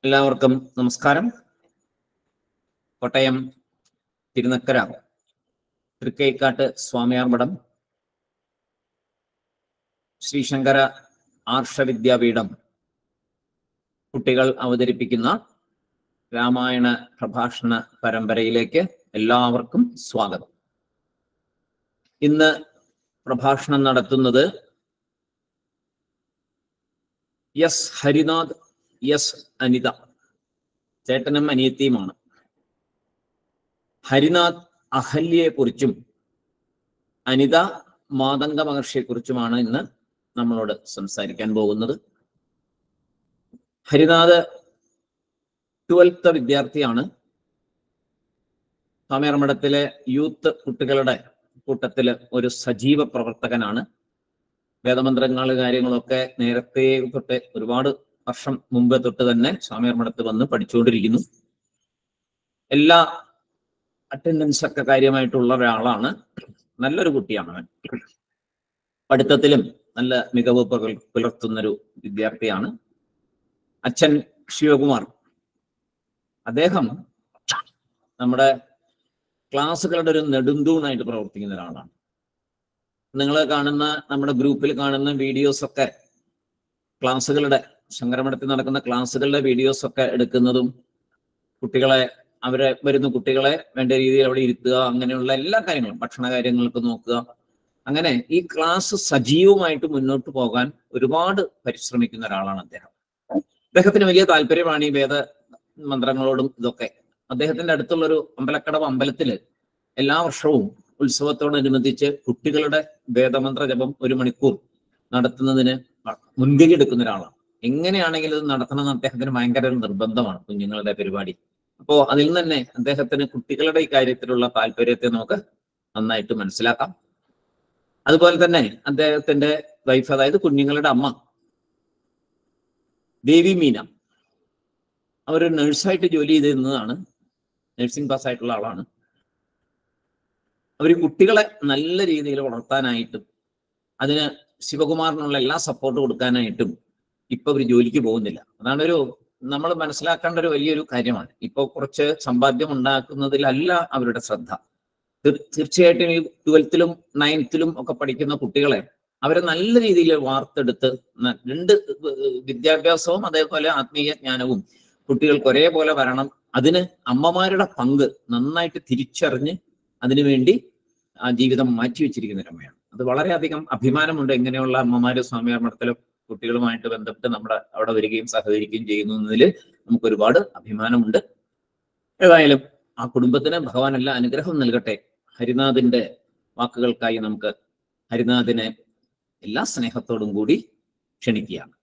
എല്ലാവർക്കും നമസ്കാരം കോട്ടയം തിരുനക്കര തൃക്കൈക്കാട്ട് സ്വാമിയാർമഠം ശ്രീശങ്കര ആർഷവിദ്യാപീഠം കുട്ടികൾ അവതരിപ്പിക്കുന്ന രാമായണ പ്രഭാഷണ പരമ്പരയിലേക്ക് എല്ലാവർക്കും സ്വാഗതം ഇന്ന് പ്രഭാഷണം നടത്തുന്നത് എസ് ഹരിനാഥ് എസ് അനിത ചേട്ടനും അനിയത്തിയുമാണ് ഹരിനാഥ് അഹല്യയെ കുറിച്ചും അനിത മാതംഗ മഹർഷിയെ കുറിച്ചുമാണ് ഇന്ന് നമ്മളോട് സംസാരിക്കാൻ പോകുന്നത് ഹരിനാഥ് ട്വൽത്ത് വിദ്യാർത്ഥിയാണ് സ്വാമിയർമഠത്തിലെ യൂത്ത് കുട്ടികളുടെ കൂട്ടത്തില് ഒരു സജീവ പ്രവർത്തകനാണ് വേദമന്ത്രങ്ങൾ കാര്യങ്ങളൊക്കെ നേരത്തെ തൊട്ട് ഒരുപാട് വർഷം മുമ്പ് തൊട്ട് തന്നെ സ്വാമിയർമഠത്ത് വന്ന് പഠിച്ചുകൊണ്ടിരിക്കുന്നു എല്ലാ അറ്റൻഡൻസ് ഒക്കെ കാര്യമായിട്ടുള്ള ഒരാളാണ് നല്ലൊരു കുട്ടിയാണ് അവൻ പഠിത്തത്തിലും നല്ല മികവ് പുലർ പുലർത്തുന്നൊരു വിദ്യാർത്ഥിയാണ് അച്ഛൻ ശിവകുമാർ അദ്ദേഹം നമ്മുടെ ക്ലാസ്സുകളുടെ ഒരു നെടുന്തൂണായിട്ട് പ്രവർത്തിക്കുന്ന ഒരാളാണ് നിങ്ങൾ കാണുന്ന നമ്മുടെ ഗ്രൂപ്പിൽ കാണുന്ന വീഡിയോസ് ഒക്കെ ക്ലാസ്സുകളുടെ ശങ്കരമഠത്തിൽ നടക്കുന്ന ക്ലാസ്സുകളുടെ വീഡിയോസ് ഒക്കെ എടുക്കുന്നതും കുട്ടികളെ അവരെ വരുന്ന കുട്ടികളെ വേണ്ട രീതിയിൽ അവിടെ ഇരുത്തുക അങ്ങനെയുള്ള എല്ലാ കാര്യങ്ങളും ഭക്ഷണ കാര്യങ്ങൾക്ക് നോക്കുക അങ്ങനെ ഈ ക്ലാസ് സജീവമായിട്ട് മുന്നോട്ട് പോകാൻ ഒരുപാട് പരിശ്രമിക്കുന്ന ഒരാളാണ് അദ്ദേഹം അദ്ദേഹത്തിന് വലിയ താല്പര്യമാണ് ഈ വേദ മന്ത്രങ്ങളോടും ഇതൊക്കെ അദ്ദേഹത്തിന്റെ അടുത്തുള്ള ഒരു അമ്പലക്കടവ് അമ്പലത്തില് എല്ലാ വർഷവും ഉത്സവത്തോടനുബന്ധിച്ച് കുട്ടികളുടെ വേദമന്ത്ര ജപം ഒരു മണിക്കൂർ നടത്തുന്നതിന് മുൻകൈ എടുക്കുന്ന ഒരാളാണ് എങ്ങനെയാണെങ്കിലും ഇത് നടത്തണം എന്ന് അദ്ദേഹത്തിന് ഭയങ്കര ഒരു നിർബന്ധമാണ് കുഞ്ഞുങ്ങളുടെ പരിപാടി അപ്പോ അതിൽ നിന്ന് തന്നെ അദ്ദേഹത്തിന് കുട്ടികളുടെ ഈ കാര്യത്തിലുള്ള താല്പര്യത്തെ നമുക്ക് നന്നായിട്ട് മനസ്സിലാക്കാം അതുപോലെ തന്നെ അദ്ദേഹത്തിന്റെ വൈഫ് അതായത് കുഞ്ഞുങ്ങളുടെ അമ്മ ദേവി മീന അവർ നഴ്സായിട്ട് ജോലി ചെയ്തിരുന്നതാണ് നഴ്സിംഗ് പാസ് ആയിട്ടുള്ള ആളാണ് അവർ കുട്ടികളെ നല്ല രീതിയിൽ വളർത്താനായിട്ടും അതിന് ശിവകുമാറിനുള്ള എല്ലാ സപ്പോർട്ട് കൊടുക്കാനായിട്ടും ഇപ്പൊ അവർ ജോലിക്ക് പോകുന്നില്ല അതാണ് ഒരു നമ്മൾ മനസ്സിലാക്കേണ്ട ഒരു വലിയൊരു കാര്യമാണ് ഇപ്പൊ കുറച്ച് സമ്പാദ്യം ഉണ്ടാക്കുന്നതിലല്ല അവരുടെ ശ്രദ്ധ തീർച്ചയായിട്ടും ഈ ട്വൽത്തിലും നയൻത്തിലും ഒക്കെ പഠിക്കുന്ന കുട്ടികളെ അവരെ നല്ല രീതിയിൽ വാർത്തെടുത്ത് രണ്ട് വിദ്യാഭ്യാസവും അതേപോലെ ആത്മീയ ജ്ഞാനവും കുട്ടികൾക്ക് ഒരേപോലെ വരണം അതിന് അമ്മമാരുടെ പങ്ക് നന്നായിട്ട് തിരിച്ചറിഞ്ഞ് അതിനുവേണ്ടി ആ ജീവിതം മാറ്റിവെച്ചിരിക്കുന്ന രമ്മയാണ് അത് വളരെയധികം അഭിമാനമുണ്ട് എങ്ങനെയുള്ള അമ്മമാര് സ്വാമിയാർമഠത്തിലും കുട്ടികളുമായിട്ട് ബന്ധപ്പെട്ട് നമ്മുടെ അവിടെ വരികയും സഹകരിക്കുകയും ചെയ്യുന്നതിൽ നമുക്ക് ഒരുപാട് അഭിമാനമുണ്ട് ഏതായാലും ആ കുടുംബത്തിന് ഭഗവാൻ എല്ലാ അനുഗ്രഹം നൽകട്ടെ ഹരിനാഥിന്റെ വാക്കുകൾക്കായി നമുക്ക് ഹരിനാഥിനെ എല്ലാ സ്നേഹത്തോടും കൂടി ക്ഷണിക്കുകയാണ്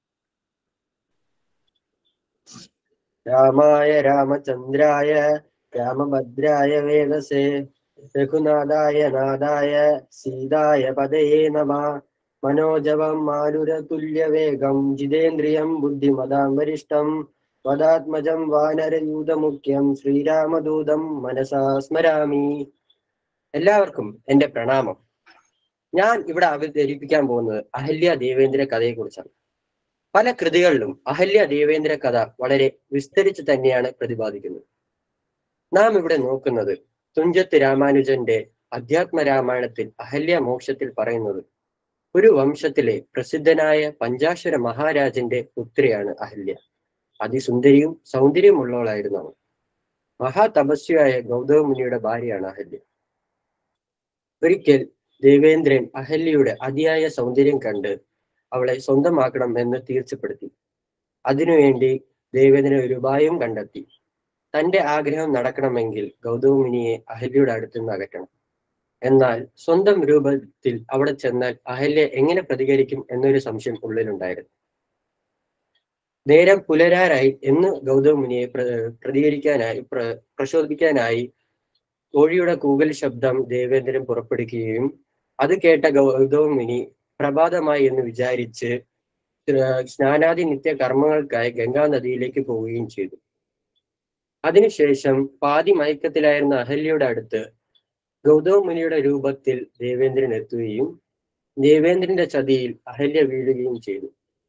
രാമായ രാമചന്ദ്രായ രാമഭദ്രായ വേദസേ രഘുനാഥായ നാഥായ സീതായ പദയേ നമ മനോജവം മാരുരതുല്യവേഗം ജിതേന്ദ്രിയം ബുദ്ധിമതാം വരിഷ്ടം വദാത്മജം വാനരയൂതമുഖ്യം ശ്രീരാമദൂതം മനസാ സ്മരാമി എല്ലാവർക്കും എന്റെ പ്രണാമം ഞാൻ ഇവിടെ അവതരിപ്പിക്കാൻ പോകുന്നത് അഹല്യ ദേവേന്ദ്ര കഥയെ കുറിച്ചാണ് പല കൃതികളിലും അഹല്യ ദേവേന്ദ്ര കഥ വളരെ വിസ്തരിച്ച് തന്നെയാണ് പ്രതിപാദിക്കുന്നത് നാം ഇവിടെ നോക്കുന്നത് തുഞ്ചത്ത് രാമാനുജന്റെ അധ്യാത്മ രാമായണത്തിൽ അഹല്യ മോക്ഷത്തിൽ പറയുന്നത് ഒരു വംശത്തിലെ പ്രസിദ്ധനായ പഞ്ചാശ്വര മഹാരാജന്റെ പുത്രിയാണ് അഹല്യ അതിസുന്ദരിയും സൗന്ദര്യമുള്ളവളായിരുന്നു അവൾ മഹാതപസ്വിയായ ഗൗതമ മുനിയുടെ ഭാര്യയാണ് അഹല്യ ഒരിക്കൽ ദേവേന്ദ്രൻ അഹല്യയുടെ അതിയായ സൗന്ദര്യം കണ്ട് അവളെ സ്വന്തമാക്കണം എന്ന് തീർച്ചപ്പെടുത്തി അതിനുവേണ്ടി ദേവേന്ദ്രൻ ഒരു ഉപായം കണ്ടെത്തി തന്റെ ആഗ്രഹം നടക്കണമെങ്കിൽ ഗൗതമ മുനിയെ അഹല്യയുടെ അടുത്ത് നിന്ന് അകറ്റണം എന്നാൽ സ്വന്തം രൂപത്തിൽ അവിടെ ചെന്നാൽ അഹല്യ എങ്ങനെ പ്രതികരിക്കും എന്നൊരു സംശയം ഉള്ളിലുണ്ടായിരുന്നു നേരം പുലരാറായി എന്ന് ഗൗതമ മുനിയെ പ്രതികരിക്കാനായി പ്രചോദിപ്പിക്കാനായി കോഴിയുടെ കൂകൽ ശബ്ദം ദേവേന്ദ്രൻ പുറപ്പെടുകയും അത് കേട്ട ഗൗതമ മുനി പ്രഭാതമായി എന്ന് വിചാരിച്ച് സ്നാനാദി നിത്യ കർമ്മങ്ങൾക്കായി ഗംഗാ നദിയിലേക്ക് പോവുകയും ചെയ്തു അതിനുശേഷം പാതി മയക്കത്തിലായിരുന്ന അഹല്യയുടെ അടുത്ത് ഗൗതമ മുനിയുടെ രൂപത്തിൽ ദേവേന്ദ്രൻ എത്തുകയും ദേവേന്ദ്രന്റെ ചതിയിൽ അഹല്യ വീഴുകയും ചെയ്തു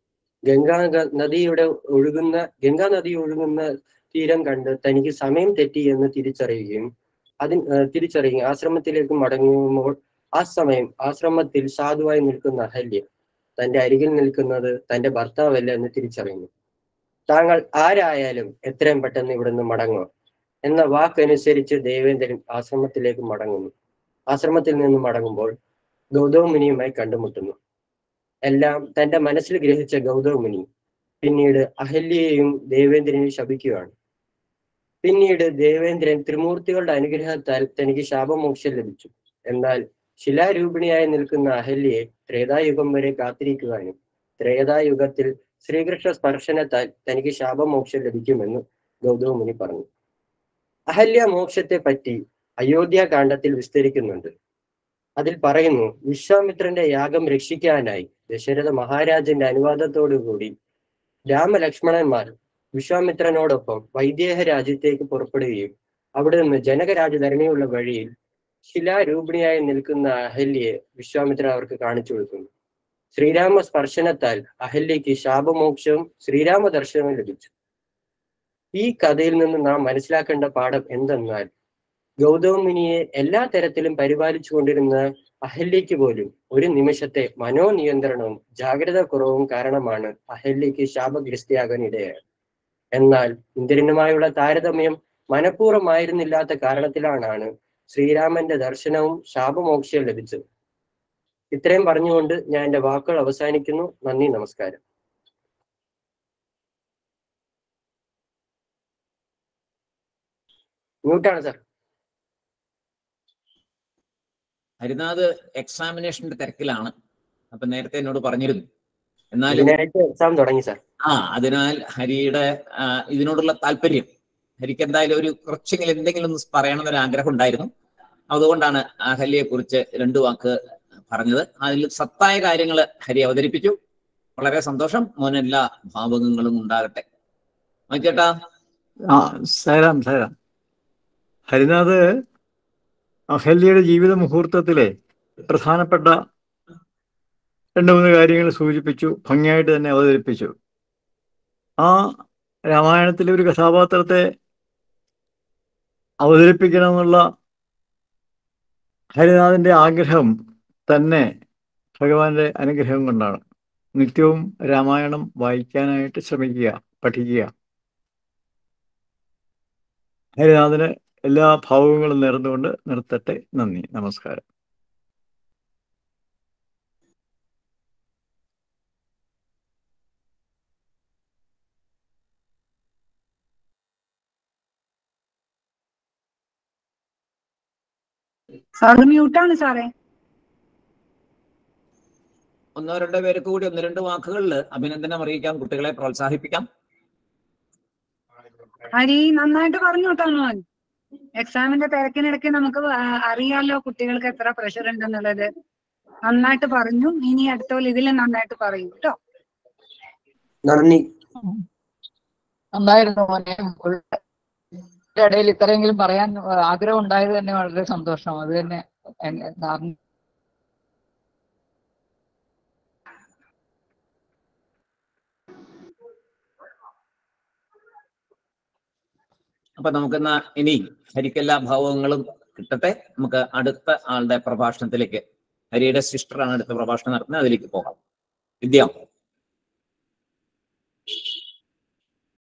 ഗംഗാ ഗ- നദിയുടെ ഒഴുകുന്ന ഗംഗാ നദി ഒഴുകുന്ന തീരം കണ്ട് തനിക്ക് സമയം തെറ്റി എന്ന് തിരിച്ചറിയുകയും അതിൻ ആ, തിരിച്ചറിയുകയും ആശ്രമത്തിലേക്ക് മടങ്ങുമ്പോൾ ആ സമയം ആശ്രമത്തിൽ സാധുവായി നിൽക്കുന്ന അഹല്യ തന്റെ അരികിൽ നിൽക്കുന്നത് തന്റെ ഭർത്താവല്ല എന്ന് തിരിച്ചറിയുന്നു താങ്കൾ ആരായാലും എത്രയും പെട്ടെന്ന് ഇവിടുന്ന് മടങ്ങുക എന്ന വാക്കനുസരിച്ച് ദേവേന്ദ്രൻ ആശ്രമത്തിലേക്ക് മടങ്ങുന്നു ആശ്രമത്തിൽ നിന്ന് മടങ്ങുമ്പോൾ ഗൗതമ മുനിയുമായി കണ്ടുമുട്ടുന്നു എല്ലാം തന്റെ മനസ്സിൽ ഗ്രഹിച്ച ഗൗതമ മുനി പിന്നീട് അഹല്യയെയും ദേവേന്ദ്രനെയും ശപിക്കുകയാണ് പിന്നീട് ദേവേന്ദ്രൻ ത്രിമൂർത്തികളുടെ അനുഗ്രഹത്താൽ തനിക്ക് ശാപമോക്ഷം ലഭിച്ചു എന്നാൽ ശിലാരൂപിണിയായി നിൽക്കുന്ന അഹല്യയെ ത്രേതായുഗം വരെ കാത്തിരിക്കുവാനും ത്രേതായുഗത്തിൽ ശ്രീകൃഷ്ണ സ്പർശനത്താൽ തനിക്ക് ശാപമോക്ഷം ലഭിക്കുമെന്ന് ഗൗതമ മുനി പറഞ്ഞു അഹല്യ മോക്ഷത്തെ പറ്റി അയോധ്യ കാണ്ഡത്തിൽ വിസ്തരിക്കുന്നുണ്ട് അതിൽ പറയുന്നു വിശ്വാമിത്രന്റെ യാഗം രക്ഷിക്കാനായി ദശരഥ മഹാരാജന്റെ അനുവാദത്തോടുകൂടി രാമലക്ഷ്മണന്മാർ വിശ്വാമിത്രനോടൊപ്പം വൈദേഹ രാജ്യത്തേക്ക് പുറപ്പെടുകയും അവിടെ നിന്ന് ജനകരാജധരണിയുള്ള വഴിയിൽ ശിലാരൂപിണിയായി നിൽക്കുന്ന അഹല്യയെ വിശ്വാമിത്രൻ അവർക്ക് കാണിച്ചു കൊടുക്കുന്നു ശ്രീരാമ സ്പർശനത്താൽ അഹല്യയ്ക്ക് ശാപമോക്ഷവും ശ്രീരാമ ദർശനവും ലഭിച്ചു ഈ കഥയിൽ നിന്ന് നാം മനസ്സിലാക്കേണ്ട പാഠം എന്തെന്നാൽ ഗൗതമ മുനിയെ എല്ലാ തരത്തിലും പരിപാലിച്ചു കൊണ്ടിരുന്ന അഹല്യയ്ക്ക് പോലും ഒരു നിമിഷത്തെ മനോനിയന്ത്രണവും ജാഗ്രത കുറവും കാരണമാണ് അഹല്യയ്ക്ക് ശാപഗ്രസ്തിയാകാൻ ഇടയായത് എന്നാൽ ഇന്ദ്രനുമായുള്ള താരതമ്യം മനഃപൂർവ്വമായിരുന്നില്ലാത്ത കാരണത്തിലാണ് ശ്രീരാമന്റെ ദർശനവും ശാപമോക്ഷവും ലഭിച്ചത് ഇത്രയും പറഞ്ഞുകൊണ്ട് ഞാൻ എന്റെ വാക്കുകൾ അവസാനിക്കുന്നു നന്ദി നമസ്കാരം മ്യൂട്ടാണ് സാർ ഹരിനാഥ് എക്സാമിനേഷന്റെ തിരക്കിലാണ് അപ്പൊ നേരത്തെ എന്നോട് പറഞ്ഞിരുന്നു എന്നാലും ഇതിനായിട്ട് എക്സാം തുടങ്ങി സാർ ആ അതിനാൽ ഹരിയുടെ ആ, ഇതിനോടുള്ള താല്പര്യം ഹരിക്ക് എന്തായാലും ഒരു കുറച്ചെങ്കിലും എന്തെങ്കിലും ഒന്ന് പറയണമെന്നൊരു ആഗ്രഹം ഉണ്ടായിരുന്നു അതുകൊണ്ടാണ് അഹല്യയെ കുറിച്ച് രണ്ടു വാക്ക് പറഞ്ഞത് അതിൽ സത്തായ കാര്യങ്ങൾ ഹരി അവതരിപ്പിച്ചു വളരെ സന്തോഷം മോന് എല്ലാ ഭാവകങ്ങളും ഉണ്ടാകട്ടെ ചേട്ടാ ആ സൈറാം സൈറാം ഹരിനാഥ് അഹല്യയുടെ ജീവിത മുഹൂർത്തത്തിലെ പ്രധാനപ്പെട്ട രണ്ട് മൂന്ന് കാര്യങ്ങൾ സൂചിപ്പിച്ചു ഭംഗിയായിട്ട് തന്നെ അവതരിപ്പിച്ചു ആ രാമായണത്തിലെ ഒരു കഥാപാത്രത്തെ അവതരിപ്പിക്കണമെന്നുള്ള ഹരിനാഥിന്റെ ആഗ്രഹം തന്നെ ഭഗവാന്റെ അനുഗ്രഹം കൊണ്ടാണ് നിത്യവും രാമായണം വായിക്കാനായിട്ട് ശ്രമിക്കുക പഠിക്കുക ഹരിനാഥന് എല്ലാ ഭാവങ്ങളും നേർന്നുകൊണ്ട് നിർത്തട്ടെ നന്ദി നമസ്കാരം സാറ് മ്യൂട്ടാണ് സാറേ ഒന്നോ രണ്ടോ പേർക്ക് കൂടി ഒന്ന് രണ്ട് വാക്കുകളിൽ അഭിനന്ദനം അറിയിക്കാം കുട്ടികളെ പ്രോത്സാഹിപ്പിക്കാം ഹരി നന്നായിട്ട് പറഞ്ഞു കേട്ടോ മോൻ എക്സാമിന്റെ തിരക്കിനിടയ്ക്ക് നമുക്ക് ആ- അറിയാലോ കുട്ടികൾക്ക് എത്ര പ്രഷർ ഉണ്ടെന്നുള്ളത് നന്നായിട്ട് പറഞ്ഞു ഇനി അടുത്ത പോലെ ഇതിലും നന്നായിട്ട് പറയൂ കേട്ടോ നന്ദി നന്നായിരുന്നു മോനെ ഉള്ള- ഇതിന്റെ ഇടയിൽ ഇത്രയെങ്കിലും പറയാൻ ആഗ്രഹം ഉണ്ടായത് തന്നെ വളരെ സന്തോഷം അത് തന്നെ എന്നെ സാറിന് അപ്പൊ നമുക്കെന്നാ ഇനി ഹരിക്കെല്ലാ ഭാവങ്ങളും കിട്ടട്ടെ നമുക്ക് അടുത്ത ആളുടെ പ്രഭാഷണത്തിലേക്ക് ഹരിയുടെ സിസ്റ്ററാണ് അടുത്ത പ്രഭാഷണം നടത്തുന്നത് അതിലേക്ക് പോകാം വിദ്യ